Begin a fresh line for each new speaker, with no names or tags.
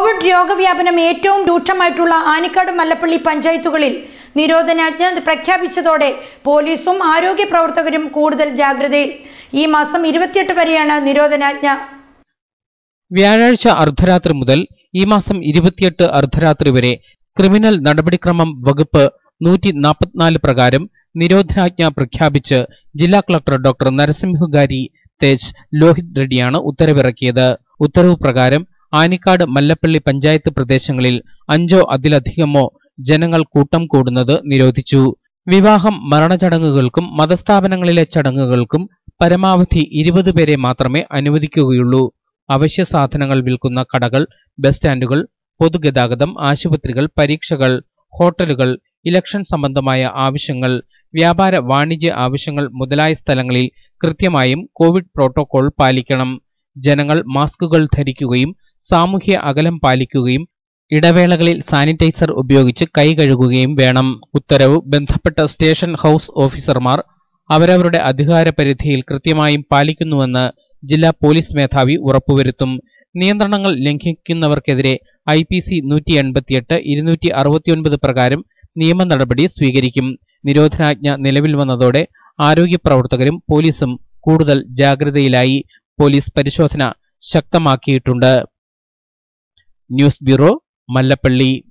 Covid രോഗവ്യാപനം ഏറ്റവും രൂക്ഷമായിട്ടുള്ള ആനിക്കാട് മല്ലപ്പള്ളി പഞ്ചായത്തുകളിൽ നിരോധനാജ്ഞ പ്രഖ്യാപിച്ചതോടെ പോലീസും ആരോഗ്യ പ്രവർത്തകരും കൂടുതൽ ജാഗ്രതയിൽ ഈ മാസം ഇരുപത്തിയെട്ട് വരെയാണ് നിരോധനാജ്ഞ
വ്യാഴാഴ്ച അർദ്ധരാത്രി മുതൽ ഈ മാസം ഇരുപത്തിയെട്ട് അർദ്ധരാത്രി വരെ ക്രിമിനൽ നടപടിക്രമം വകുപ്പ് നൂറ്റി നാൽപ്പത്തിനാല് പ്രകാരം നിരോധനാജ്ഞ പ്രഖ്യാപിച്ച് ജില്ലാ കളക്ടർ ഡോക്ടർ നരസിംഹുഗാരി തേജ് ലോഹിത് റെഡ്ഡിയാണ് ഉത്തരവിറക്കിയത് ഉത്തരവ് പ്രകാരം ആനിക്കാട് മല്ലപ്പള്ളി പഞ്ചായത്ത് പ്രദേശങ്ങളിൽ അഞ്ചോ അതിലധികമോ ജനങ്ങൾ കൂട്ടം കൂടുന്നത് നിരോധിച്ചു വിവാഹം മരണചടങ്ങുകൾക്കും മതസ്ഥാപനങ്ങളിലെ ചടങ്ങുകൾക്കും പരമാവധി ഇരുപത് പേരെ മാത്രമേ അനുവദിക്കുകയുള്ളൂ അവശ്യ സാധനങ്ങൾ വിൽക്കുന്ന കടകൾ ബസ് സ്റ്റാൻഡുകൾ പൊതുഗതാഗതം ആശുപത്രികൾ പരീക്ഷകൾ ഹോട്ടലുകൾ ഇലക്ഷൻ സംബന്ധമായ ആവശ്യങ്ങൾ വ്യാപാര വാണിജ്യ ആവശ്യങ്ങൾ മുതലായ സ്ഥലങ്ങളിൽ കൃത്യമായും കോവിഡ് പ്രോട്ടോകോൾ പാലിക്കണം ജനങ്ങൾ മാസ്കുകൾ ധരിക്കുകയും സാമൂഹ്യ അകലം പാലിക്കുകയും ഇടവേളകളിൽ സാനിറ്റൈസർ ഉപയോഗിച്ച് കൈ കഴുകുകയും വേണം ഉത്തരവ് ബന്ധപ്പെട്ട സ്റ്റേഷൻ ഹൌസ് ഓഫീസർമാർ അവരവരുടെ അധികാര പരിധിയിൽ കൃത്യമായും പാലിക്കുന്നുവെന്ന് ജില്ലാ പോലീസ് മേധാവി ഉറപ്പുവരുത്തും നിയന്ത്രണങ്ങൾ ലംഘിക്കുന്നവർക്കെതിരെ ഐ പി സി നൂറ്റി എൺപത്തിയെട്ട് ഇരുന്നൂറ്റി അറുപത്തിയൊൻപത് പ്രകാരം നിയമ നടപടി സ്വീകരിക്കും നിരോധനാജ്ഞ നിലവിൽ വന്നതോടെ ആരോഗ്യ പ്രവർത്തകരും പോലീസും കൂടുതൽ ജാഗ്രതയിലായി പോലീസ് പരിശോധന ശക്തമാക്കിയിട്ടുണ്ട് ന്യൂസ് ബ്യൂറോ മല്ലപ്പള്ളി